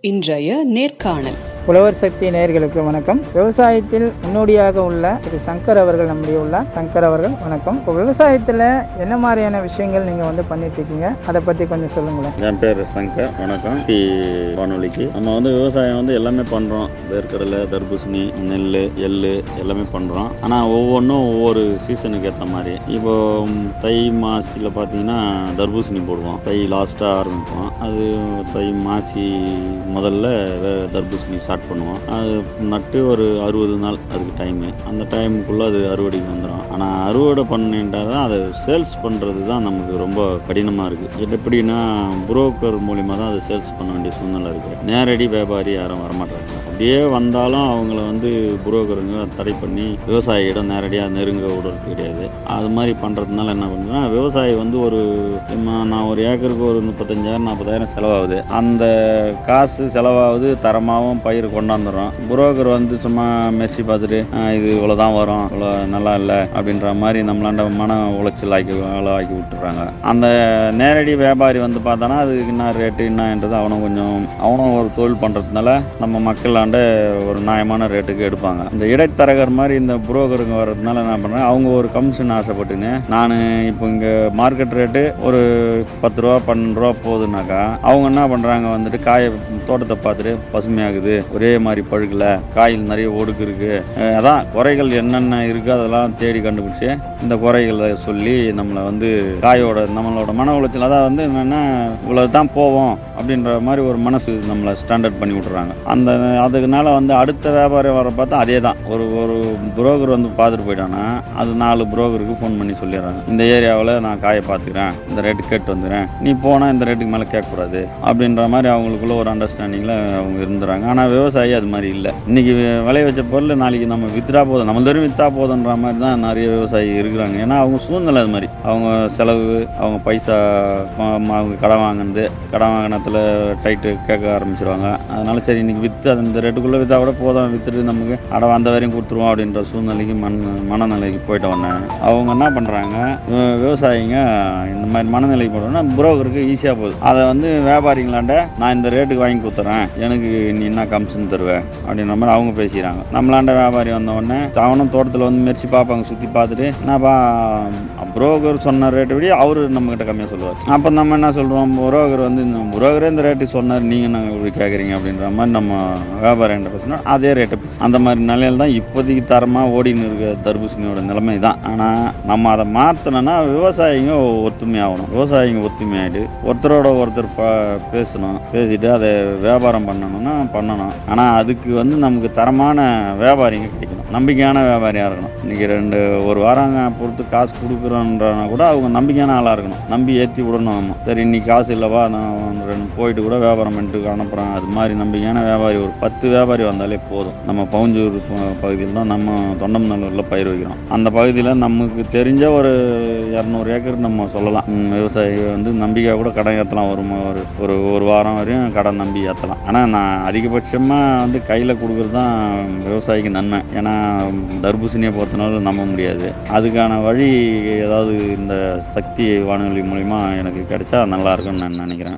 இன்றைய நேர்காணல் உழவர் சக்தி நேயர்களுக்கு வணக்கம் விவசாயத்தில் முன்னோடியாக உள்ள திரு சங்கர் அவர்கள் நம்முடைய உள்ள சங்கர் அவர்கள் வணக்கம் இப்போ விவசாயத்தில் என்ன மாதிரியான விஷயங்கள் நீங்கள் வந்து பண்ணிட்டு இருக்கீங்க அதை பற்றி கொஞ்சம் சொல்லுங்களேன் என் பேர் சங்கர் வணக்கம் டி வானொலிக்கு நம்ம வந்து விவசாயம் வந்து எல்லாமே பண்ணுறோம் வேர்க்கடலை தர்பூசணி நெல் எள்ளு எல்லாமே பண்ணுறோம் ஆனால் ஒவ்வொன்றும் ஒவ்வொரு சீசனுக்கு ஏற்ற மாதிரி இப்போ ம், தை மாசியில் பார்த்தீங்கன்னா தர்பூசணி போடுவோம் தை லாஸ்ட்டாக ஆரம்பிப்போம் அது தை மாசி முதல்ல வே- தர்பூசணி ஸ்டார்ட் பண்ணுவோம் அது நட்டு ஒரு அறுபது நாள் அதுக்கு டைமு அந்த டைமுக்குள்ளே அது அறுவடைக்கு வந்துடும் ஆனால் அறுவடை பண்ணிட்டா தான் அதை சேல்ஸ் பண்ணுறது தான் நமக்கு ரொம்ப கடினமாக இருக்குது இது எப்படின்னா புரோக்கர் மூலிமா தான் அதை சேல்ஸ் பண்ண வேண்டிய சூழ்நிலை இருக்குது நேரடி வியாபாரி யாரும் வரமாட்டாங்க அப்படியே வந்தாலும் அவங்கள வந்து புரோக்கருங்க தடை பண்ணி விவசாயியிடம் நேரடியாக நெருங்க விடுறது கிடையாது அது மாதிரி பண்ணுறதுனால என்ன பண்ணுறேன்னா விவசாயி வந்து ஒரு சும்மா நான் ஒரு ஏக்கருக்கு ஒரு முப்பத்தஞ்சாயிரம் நாற்பதாயிரம் செலவாகுது அந்த காசு செலவாகுது தரமாகவும் பயிர் கொண்டாந்துடுறோம் புரோக்கர் வந்து சும்மா மெர்சி பார்த்துட்டு "ஆ, இது இவ்வளோ தான் வரும் இவ்வளோ நல்லா இல்லை அப்படின்ற மாதிரி நம்மளாண்ட மன உளைச்சல் ஆக்கி வேலை ஆக்கி விட்டுறாங்க அந்த நேரடி வியாபாரி வந்து பார்த்தானா அதுக்கு என்ன ரேட்டு என்னன்றது அவனும் கொஞ்சம் அவனும் ஒரு தொழில் பண்ணுறதுனால நம்ம மக்களாண்ட ஒரு நியாயமான ரேட்டுக்கு எடுப்பாங்க இந்த இடைத்தரகர் மாதிரி இந்த புரோக்கருங்க வர்றதுனால என்ன பண்ணுறேன் அவங்க ஒரு கமிஷன் ஆசைப்பட்டுன்னு நான் இப்போ இங்கே மார்க்கெட் ரேட்டு ஒரு பத்து ரூபா பன்னெண்டு ரூபா போகுதுனாக்கா அவங்க என்ன பண்ணுறாங்க வந்துட்டு காயை தோட்டத்தை பார்த்துட்டு பசுமையாகுது ஒரே மாதிரி பழுக்கல காயில் நிறைய ஒடுக்கு இருக்கு அஹ் அதான் குறைகள் என்னென்ன இருக்குது அதெல்லாம் தேடி கண்டுபிடிச்சி இந்த குறைகளை சொல்லி நம்மளை வந்து காயோட நம்மளோட மன உளைச்சல் அதான் வந்து என்னென்னா இவ்வளோ தான் போவோம் அப்படின்ற மாதிரி ஒரு மனசு நம்மளை ஸ்டாண்டர்ட் பண்ணி விட்றாங்க அந்த அதுக்குனால வந்து அடுத்த வியாபாரம் வர பார்த்தா அதே தான் ஒரு ஒரு புரோக்கர் வந்து பார்த்துட்டு போயிட்டான்னா அது நாலு புரோக்கருக்கு ஃபோன் பண்ணி சொல்லிடுறாங்க இந்த ஏரியாவில் நான் காயை பார்த்துக்கிறேன் இந்த ரேட்டு கேட்டு வந்துடுறேன் நீ போனால் இந்த ரேட்டுக்கு மேலே கேட்கக்கூடாது அப்படின்ற மாதிரி அவங்களுக்குள்ள ஒரு அண்டர்ஸ்டாண்டிங்கில் அவங்க இருந்துறாங்க ஆனால் விவசாயி அது மாதிரி இல்லை இன்னைக்கு விளைய வச்ச பொருள் நாளைக்கு நம்ம வித்துட்டா போதும் நம்ம தரும் விற்றா போதுன்ற மாதிரி தான் நிறைய விவசாயி இருக்கிறாங்க ஏன்னா அவங்க சூழ்நிலை அது மாதிரி அவங்க செலவு அவங்க பைசா ம- ம- அவங்க கடன் வாங்கினது கடன் வாங்கினத்தில் டைட்டு கேட்க ஆரம்பிச்சிருவாங்க அதனால சரி இன்னைக்கு விற்று அது இந்த ரேட்டுக்குள்ளே விற்றா கூட போதும் விற்றுட்டு நமக்கு அட வந்த வரையும் கொடுத்துருவோம் அப்படின்ற சூழ்நிலைக்கு மண் மனநிலைக்கு போயிட்ட உடனே அவங்க என்ன பண்ணுறாங்க விவசாயிங்க இந்த மாதிரி மனநிலைக்கு போட்டோம்னா புரோக்கருக்கு ஈஸியாக போகுது அதை வந்து வியாபாரிங்களாண்ட நான் இந்த ரேட்டுக்கு வாங்கி கொடுத்துறேன் எனக்கு நீ என்ன கமிஷன் தருவேன் அப்படின்ற மாதிரி அவங்க பேசிக்கிறாங்க நம்மளாண்ட வியாபாரி வந்த உடனே அவனும் தோட்டத்தில் வந்து மெரிச்சு பார்ப்பாங்க சுற்றி பார்த்துட்டு என்னப்பா புரோக்கர் சொன்ன ரேட்டை விட அவரு நம்மக்கிட்ட கம்மியாக சொல்லுவார் அப்போ நம்ம என்ன சொல்கிறோம் புரோக்கர் வந்து இந்த புரோக்கரே இந்த ரேட்டு சொன்னார் நீங்கள் நாங்கள் இப்படி கேட்குறீங்க அப்படின்ற மாதிரி நம்ம வியாபாரம் பேசினா அதே ரேட்டு அந்த மாதிரி நிலையில தான் இப்போதைக்கு தரமாக ஓடின்னு இருக்க தர்பூசணியோட நிலைமை தான் ஆனால் நம்ம அதை மாற்றணும்னா விவசாயிங்க ஒத்துமையாகணும் விவசாயிங்க ஒத்துமையாயிட்டு ஒருத்தரோட ஒருத்தர் ப பேசணும் பேசிட்டு அதை வியாபாரம் பண்ணணும்னா பண்ணணும் ஆனால் அதுக்கு வந்து நமக்கு தரமான வியாபாரிங்க கிடைக்கணும் நம்பிக்கையான வியாபாரியாக இருக்கணும் இன்றைக்கி ரெண்டு ஒரு வாரங்க பொறுத்து காசு கொடுக்குறோன்றனா கூட அவங்க நம்பிக்கையான ஆளாக இருக்கணும் நம்பி ஏற்றி விடணும் நம்ம சரி இன்னைக்கு காசு இல்லைவா நான் ரெண்டு போயிட்டு கூட வியாபாரம் பண்ணிட்டு அனுப்புகிறேன் அது மாதிரி நம்பிக்கையான வியாபாரி ஒரு பத்து வியாபாரி வந்தாலே போதும் நம்ம பவுஞ்சூர் ப- பகுதியில் தான் நம்ம தொண்டமநல்லூரில் பயிர் வைக்கிறோம் அந்த பகுதியில் நமக்கு தெரிஞ்ச ஒரு இரநூறு ஏக்கர் நம்ம சொல்லலாம் ம், விவசாயி வந்து நம்பிக்கை கூட கடன் ஏற்றலாம் ஒரு ம- ஒரு ஒரு ஒரு வாரம் வரையும் கடன் நம்பி ஏற்றலாம் ஆனால் நான் அதிகபட்சமாக வந்து கையில் கொடுக்குறது தான் விவசாயிக்கு நன்மை ஏன்னா தர்பூசணியை பொறுத்தனால நம்ப முடியாது அதுக்கான வழி ஏதாவது இந்த சக்தி வானொலி மூலிமா எனக்கு கிடைச்சா நல்லா இருக்கும்னு நான் நினைக்கிறேன்